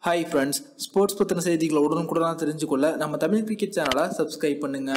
hi friends sports பற்றின செய்திகளை உடனுக்குடனாக தெரிஞ்சுக்கொள்ள நம்ம தமிழ் கிரிக்கெட் சேனலை சப்ஸ்கிரைப் பண்ணுங்க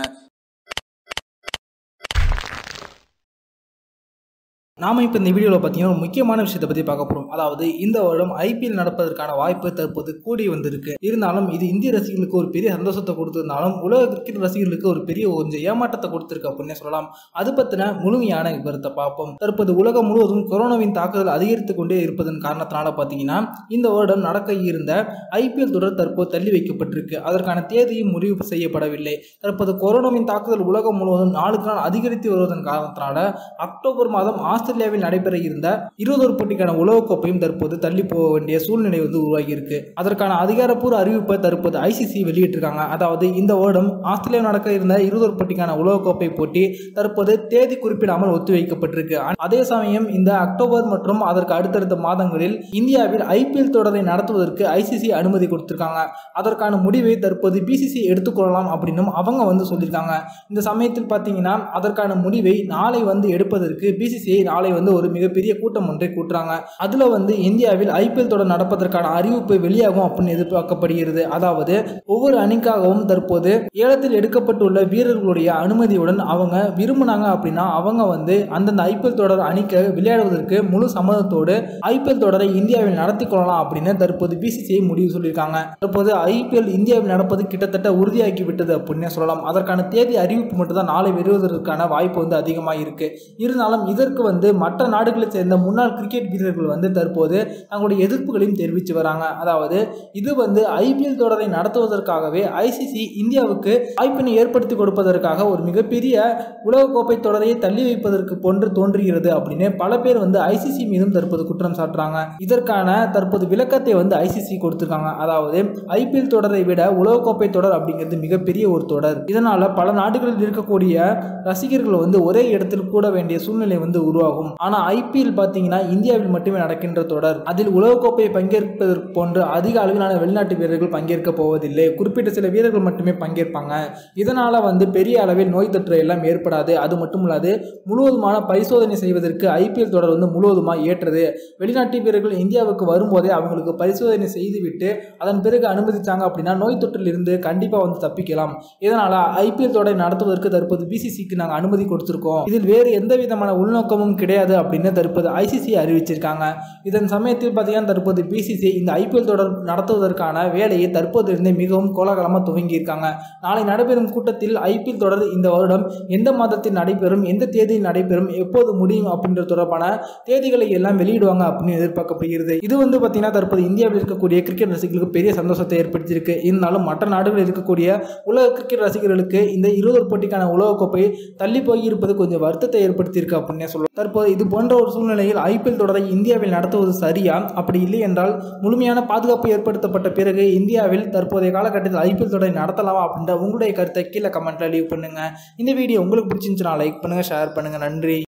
நாம இப்போ இந்த வீடியோவில் பார்த்தீங்கன்னா ஒரு முக்கியமான விஷயத்தை பற்றி பார்க்க போகிறோம் அதாவது இந்த வருடம் ஐபிஎல் நடப்பதற்கான வாய்ப்பு தற்போது கூடி வந்திருக்கு இருந்தாலும் இது இந்திய ரசிகர்களுக்கு ஒரு பெரிய சந்தோஷத்தை கொடுத்திருந்தாலும் உலக கிரிக்கெட் ரசிகர்களுக்கு ஒரு பெரிய கொஞ்சம் ஏமாற்றத்தை கொடுத்திருக்கு அப்படின்னே சொல்லலாம் அது பற்றின முழுமையான விவரத்தை பார்ப்போம் தற்போது உலகம் முழுவதும் கொரோனாவின் தாக்குதல் அதிகரித்து கொண்டே இருப்பதன் காரணத்தினால பார்த்தீங்கன்னா இந்த வருடம் நடக்க இருந்த ஐபிஎல் தொடர் தற்போது தள்ளி வைக்கப்பட்டிருக்கு அதற்கான தேதியும் முடிவு செய்யப்படவில்லை தற்போது கொரோனாவின் தாக்குதல் உலகம் முழுவதும் நாளுக்கு நாள் அதிகரித்து வருவதன் காரணத்தினால அக்டோபர் மாதம் ஆஸ்திரேலியாவில் நடைபெற இருந்த இருபதொரு போட்டிக்கான உலகக்கோப்பையும் தற்போது தள்ளி போக வேண்டிய சூழ்நிலை வந்து உருவாகி இருக்கு அதற்கான அதிகாரப்பூர்வ அறிவிப்பை தற்போது ஐசிசி வெளியிட்டிருக்காங்க அதாவது இந்த வருடம் ஆஸ்திரேலியா நடக்க இருந்த இருபதொரு போட்டிக்கான உலகக்கோப்பை போட்டி தற்போது தேதி குறிப்பிடாமல் ஒத்திவைக்கப்பட்டிருக்கு அதே சமயம் இந்த அக்டோபர் மற்றும் அதற்கு அடுத்தடுத்த மாதங்களில் இந்தியாவில் ஐபிஎல் தொடரை நடத்துவதற்கு ஐசிசி அனுமதி கொடுத்திருக்காங்க அதற்கான முடிவை தற்போது பிசிசி எடுத்துக்கொள்ளலாம் அப்படின்னும் அவங்க வந்து சொல்லியிருக்காங்க இந்த சமயத்தில் பார்த்தீங்கன்னா அதற்கான முடிவை நாளை வந்து எடுப்பதற்கு பிசிசிஐ நாளை வந்து ஒரு மிகப்பெரிய கூட்டம் ஒன்றை கூட்டுறாங்க அதில் வந்து இந்தியாவில் ஐபிஎல் தொடர் நடப்பதற்கான அறிவிப்பு வெளியாகும் அப்படின்னு எதிர்பார்க்கப்படுகிறது அதாவது ஒவ்வொரு அணிக்காகவும் தற்போது ஏலத்தில் எடுக்கப்பட்டுள்ள வீரர்களுடைய அனுமதியுடன் அவங்க விரும்பினாங்க அப்படின்னா அவங்க வந்து அந்தந்த ஐபிஎல் தொடர் அணிக்கு விளையாடுவதற்கு முழு சம்மதத்தோடு ஐபிஎல் தொடரை இந்தியாவில் நடத்தி கொள்ளலாம் அப்படின்னு தற்போது பிசிசிஐ முடிவு சொல்லியிருக்காங்க தற்போது ஐபிஎல் இந்தியாவில் நடப்பது கிட்டத்தட்ட உறுதியாகி விட்டது அப்படின்னு சொல்லலாம் அதற்கான தேதி அறிவிப்பு மட்டும் தான் நாளை வருவதற்கான வாய்ப்பு வந்து அதிகமாக இருக்கு இருந்தாலும் இதற்கு வந்து மற்ற நாடுகளை சேர்ந்த முன்னாள் கிரிக்கெட் வீரர்கள் வந்து தற்போது தங்களுடைய எதிர்ப்புகளையும் தெரிவித்து வராங்க அதாவது இது வந்து ஐபிஎல் தொடரை நடத்துவதற்காகவே ஐசிசி இந்தியாவுக்கு வாய்ப்பினை ஏற்படுத்தி கொடுப்பதற்காக ஒரு மிகப்பெரிய உலகக்கோப்பை தொடரையை தள்ளி வைப்பதற்கு போன்று தோன்றுகிறது அப்படின்னு பல பேர் வந்து ஐசிசி மீதும் தற்போது குற்றம் சாட்டுறாங்க இதற்கான தற்போது விளக்கத்தை வந்து ஐசிசி கொடுத்திருக்காங்க அதாவது ஐபிஎல் தொடரை விட உலகக்கோப்பை தொடர் அப்படிங்கிறது மிகப்பெரிய ஒரு தொடர் இதனால பல நாடுகளில் இருக்கக்கூடிய ரசிகர்கள் வந்து ஒரே இடத்தில் கூட வேண்டிய சூழ்நிலை வந்து உருவாகும் ஆனால் ஐபிஎல் பார்த்தீங்கன்னா இந்தியாவில் மட்டுமே நடக்கின்ற தொடர் அதில் உலகக்கோப்பையை பங்கேற்பதற்கு போன்று அதிக அளவிலான வெளிநாட்டு வீரர்கள் பங்கேற்க போவதில்லை குறிப்பிட்ட சில வீரர்கள் மட்டுமே பங்கேற்பாங்க இதனால வந்து பெரிய அளவில் நோய் தொற்று எல்லாம் ஏற்படாது அது மட்டும் இல்லாது முழுவதுமான பரிசோதனை செய்வதற்கு ஐபிஎல் தொடர் வந்து முழுவதுமாக ஏற்றது வெளிநாட்டு வீரர்கள் இந்தியாவுக்கு வரும்போதே அவங்களுக்கு பரிசோதனை செய்துவிட்டு அதன் பிறகு அனுமதிச்சாங்க அப்படின்னா நோய் தொற்றில் இருந்து கண்டிப்பாக வந்து தப்பிக்கலாம் இதனால ஐபிஎல் தொடரை நடத்துவதற்கு தற்போது பிசிசிக்கு நாங்கள் அனுமதி கொடுத்துருக்கோம் இதில் வேறு எந்த விதமான உள்நோக்கமும் கிடையாது அப்படின்னு தற்போது ஐசிசி அறிவிச்சிருக்காங்க இதன் சமயத்தில் பார்த்தீங்கன்னா தற்போது பிசிசி இந்த ஐபிஎல் தொடர் நடத்துவதற்கான வேலையை தற்போது இருந்தே மிகவும் கோலாகலமாக துவங்கியிருக்காங்க நாளை நடைபெறும் கூட்டத்தில் ஐபிஎல் தொடர் இந்த வருடம் எந்த மாதத்தில் நடைபெறும் எந்த தேதியில் நடைபெறும் எப்போது முடியும் அப்படின்ற தொடர்பான தேதிகளை எல்லாம் வெளியிடுவாங்க அப்படின்னு எதிர்பார்க்கப்படுகிறது இது வந்து பார்த்தீங்கன்னா தற்போது இந்தியாவில் இருக்கக்கூடிய கிரிக்கெட் ரசிகர்களுக்கு பெரிய சந்தோஷத்தை ஏற்படுத்தியிருக்கு இருந்தாலும் மற்ற நாடுகளில் இருக்கக்கூடிய உலக கிரிக்கெட் ரசிகர்களுக்கு இந்த இருபது போட்டிக்கான உலகக்கோப்பை தள்ளி போய் இருப்பது கொஞ்சம் வருத்தத்தை ஏற்படுத்தியிருக்கு அப்படின்னே சொல்லலாம் தற்போது இது போன்ற ஒரு சூழ்நிலையில் ஐபிஎல் தொடரை இந்தியாவில் நடத்துவது சரியா அப்படி இல்லை என்றால் முழுமையான பாதுகாப்பு ஏற்படுத்தப்பட்ட பிறகு இந்தியாவில் தற்போதைய காலகட்டத்தில் ஐபிஎல் தொடரை நடத்தலாமா அப்படின்ற உங்களுடைய கருத்தை கீழே கமெண்ட்ல லீவ் பண்ணுங்க இந்த வீடியோ உங்களுக்கு பிடிச்சிருந்துச்சுன்னா லைக் பண்ணுங்க ஷேர் பண்ணுங்க நன்றி